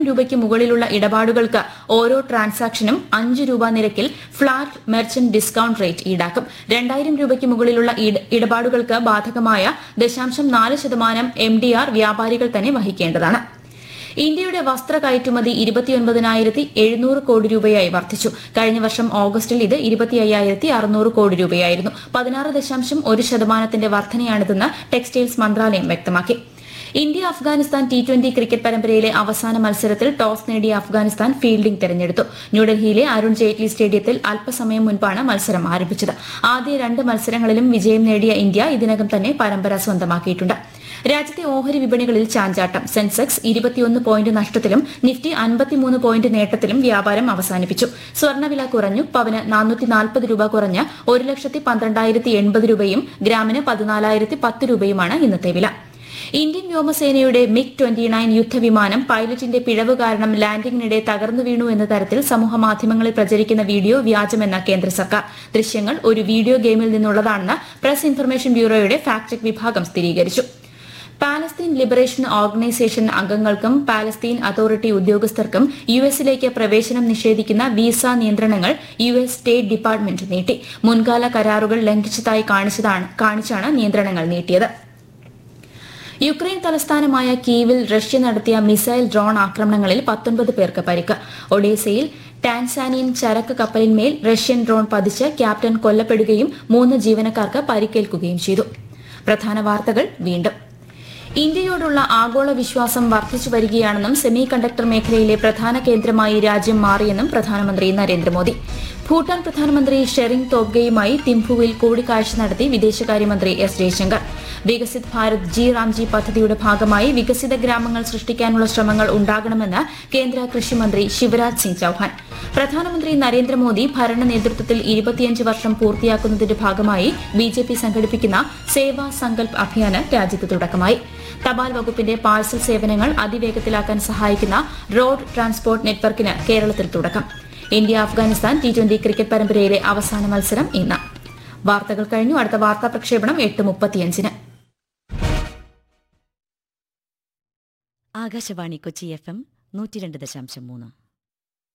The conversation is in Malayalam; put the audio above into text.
രൂപയ്ക്ക് മുകളിലുള്ള ഇടപാടുകൾക്ക് ഓരോ ട്രാൻസാക്ഷനും അഞ്ച് രൂപ നിരക്കിൽ ഫ്ളാറ്റ് മെർച്ചന്റ് ഡിസ്കൌണ്ട് റേറ്റ് ഈടാക്കും രണ്ടായിരം രൂപയ്ക്ക് മുകളിലുള്ള ഇട- ഇടപാടുകൾക്ക് ബാധകമായ ദശാംശം നാല് ശതമാനം എം ഡി ആർ വ്യാപാരികൾ തന്നെ വഹിക്കേണ്ടതാണ് ഇന്ത്യയുടെ വസ്ത്ര കയറ്റുമതി ഇരുപത്തിയൊൻപതിനായിരത്തി എഴുന്നൂറ് കോടി രൂപയായി വർദ്ധിച്ചു കഴിഞ്ഞ വർഷം ഓഗസ്റ്റിൽ ഇത് ഇരുപത്തി അയ്യായിരത്തി അറുന്നൂറ് കോടി രൂപയായിരുന്നു പതിനാറ് ദശാംശം ഒരു ശതമാനത്തിന്റെ വർധനയാണിതെന്ന് ടെക്സ്റ്റൈൽസ് മന്ത്രാലയം വ്യക്തമാക്കി India Afghanistan T twenty cricket പരമ്പരയിലെ അവസാന മത്സരത്തിൽ ടോസ് നേടിയ അഫ്ഗാനിസ്ഥാൻ ഫീൽഡിംഗ് തെരഞ്ഞെടുത്തു ന്യൂഡൽഹിയിലെ അരുൺ ജെയ്റ്റ്ലി സ്റ്റേഡിയത്തിൽ അല്പസമയം മുൻപാണ് മത്സരം ആരംഭിച്ചത് ആദ്യ രണ്ട് മത്സരങ്ങളിലും വിജയം നേടിയ ഇന്ത്യ ഇതിനകം തന്നെ പരമ്പര സ്വന്തമാക്കിയിട്ടുണ്ട് രാജ്യത്തെ ഓഹരി വിപണികളിൽ ചാഞ്ചാട്ടം സെൻസെക്സ് ഇരുപത്തിയൊന്ന് പോയിന്റ് നഷ്ടത്തിലും നിഫ്റ്റി അൻപത്തിമൂന്ന് പോയിന്റ് നേട്ടത്തിലും വ്യാപാരം അവസാനിപ്പിച്ചു സ്വർണ്ണവില കുറഞ്ഞു പവന് നാനൂറ്റി നാൽപ്പത് രൂപ കുറഞ്ഞ് ഒരു ലക്ഷത്തി പന്ത്രണ്ടായിരത്തി എൺപത് രൂപയും ഗ്രാമിന് പതിനാലായിരത്തി പത്ത് രൂപയുമാണ് ഇന്നത്തെ വില ഇന്ത്യൻ വ്യോമസേനയുടെ മിഗ് ട്വന്റി നയൻ യുദ്ധവിമാനം പൈലറ്റിന്റെ പിഴവ് കാരണം ലാൻഡിംഗിനിടെ തകർന്നു വീണു എന്ന തരത്തിൽ സമൂഹമാധ്യമങ്ങളിൽ പ്രചരിക്കുന്ന വീഡിയോ വ്യാജമെന്ന കേന്ദ്ര സർക്കാർ ദൃശ്യങ്ങൾ ഒരു വീഡിയോ ഗെയിമിൽ നിന്നുള്ളതാണെന്ന് പ്രസ് ഇൻഫർമേഷൻ ബ്യൂറോയുടെ ഫാക്ട് ചെക്ക് വിഭാഗം സ്ഥിരീകരിച്ചു പാലസ്തീൻ ലിബറേഷൻ ഓർഗനൈസേഷൻ അംഗങ്ങൾക്കും പാലസ്തീൻ അതോറിറ്റി ഉദ്യോഗസ്ഥർക്കും യു എസിലേക്ക് പ്രവേശനം നിഷേധിക്കുന്ന വിസ നിയന്ത്രണങ്ങൾ യു എസ് സ്റ്റേറ്റ് ഡിപ്പാർട്ട്മെന്റ് നീട്ടി മുൻകാല കരാറുകൾ ലംഘിച്ചതായി കാണിച്ചതാണ് കാണിച്ചാണ് നിയന്ത്രണങ്ങൾ നീട്ടിയത് യുക്രൈൻ തലസ്ഥാനമായ കീവിൽ റഷ്യ നടത്തിയ മിസൈൽ ഡ്രോൺ ആക്രമണങ്ങളിൽ പത്തൊൻപത് പേർക്ക് പരിക്ക് ഒഡീസയിൽ ടാൻസാനിയൻ ചരക്ക് കപ്പലിന്മേൽ റഷ്യൻ ഡ്രോൺ പതിച്ച് ക്യാപ്റ്റൻ കൊല്ലപ്പെടുകയും മൂന്ന് ജീവനക്കാർക്ക് പരിക്കേൽക്കുകയും ചെയ്തു പ്രധാന വാർത്തകൾ വീണ്ടും ഇന്ത്യയോടുള്ള ആഗോള വിശ്വാസം വർദ്ധിച്ചു വരികയാണെന്നും സെമി കണ്ടക്ടർ മേഖലയിലെ പ്രധാന കേന്ദ്രമായി രാജ്യം മാറിയെന്നും പ്രധാനമന്ത്രി നരേന്ദ്രമോദി ഭൂട്ടാൻ പ്രധാനമന്ത്രി ഷെറിംഗ് തോബ്ഗെയുമായി തിംഫുവിൽ കൂടിക്കാഴ്ച നടത്തി വിദേശകാര്യമന്ത്രി എസ് ജയശങ്കർ വികസിത് ഭാരത് ജി റാംജി പദ്ധതിയുടെ ഭാഗമായി വികസിത ഗ്രാമങ്ങൾ സൃഷ്ടിക്കാനുള്ള ശ്രമങ്ങൾ ഉണ്ടാകണമെന്ന് കേന്ദ്ര കൃഷിമന്ത്രി ശിവരാജ് സിംഗ് ചൌഹാൻ പ്രധാനമന്ത്രി നരേന്ദ്രമോദി ഭരണ നേതൃത്വത്തിൽ ഇരുപത്തിയഞ്ച് വർഷം പൂർത്തിയാക്കുന്നതിന്റെ ഭാഗമായി ബി ജെ പി സംഘടിപ്പിക്കുന്ന സേവാ സങ്കൽപ് അഭിയാന് രാജ്യത്ത് തുടക്കമായി തപാൽ വകുപ്പിന്റെ പാഴ്സൽ സേവനങ്ങൾ അതിവേഗത്തിലാക്കാൻ സഹായിക്കുന്ന റോഡ് ട്രാൻസ്പോർട്ട് നെറ്റ്വർക്കിന് കേരളത്തിൽ തുടക്കം India Afghanistan T twenty cricket പരമ്പരയിലെ അവസാന മത്സരം ഇന്ന് വാർത്തകൾ കഴിഞ്ഞു അടുത്ത വാർത്താ പ്രക്ഷേപണം എട്ട് മുപ്പത്തിയഞ്ചിന് ആകാശവാണി കൊച്ചി എഫ് എം നൂറ്റി രണ്ട് ദശാംശം മൂന്ന്